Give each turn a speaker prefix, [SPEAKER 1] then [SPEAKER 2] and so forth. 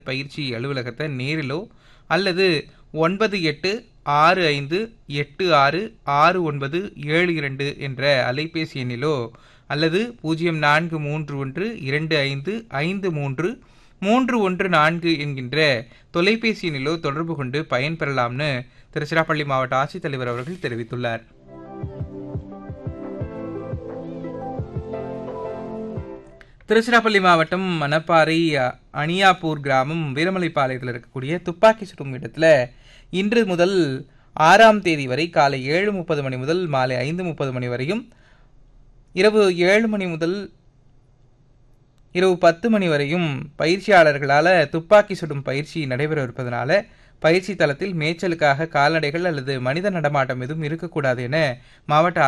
[SPEAKER 1] பயிற்சி அலுவலகத்தை நேரிலோ அல்லது ஒன்பது எட்டு ஆறு ஐந்து எட்டு ஆறு ஆறு ஒன்பது ஏழு இரண்டு என்ற அலைபேசி எண்ணிலோ அல்லது பூஜ்ஜியம் நான்கு மூன்று ஒன்று இரண்டு ஐந்து ஐந்து மூன்று மூன்று ஒன்று நான்கு என்கின்ற தொலைபேசி எண்ணிலோ தொடர்பு கொண்டு பயன்பெறலாம்னு திருச்சிராப்பள்ளி மாவட்ட ஆட்சித்தலைவர் அவர்கள் தெரிவித்துள்ளார் திருச்சிராப்பள்ளி மாவட்டம் மணப்பாறை அ- அணியாப்பூர் கிராமம் வீரமலைப்பாளையத்தில் இருக்கக்கூடிய துப்பாக்கி சுடும் இடத்துல இன்று முதல் ஆறாம் தேதி வரை காலை ஏழு முப்பது மணி முதல் மாலை ஐந்து முப்பது மணி வரையும் இரவு ஏழு மணி முதல் இரவு பத்து மணி வரையும் பயிற்சியாளர்களால் துப்பாக்கி சுடும் பயிற்சி நடைபெறவிருப்பதனால பயிற்சி தளத்தில் மேய்ச்சலுக்காக கால்நடைகள் அல்லது மனித நடமாட்டம் எதுவும் இருக்கக்கூடாது என மாவட்ட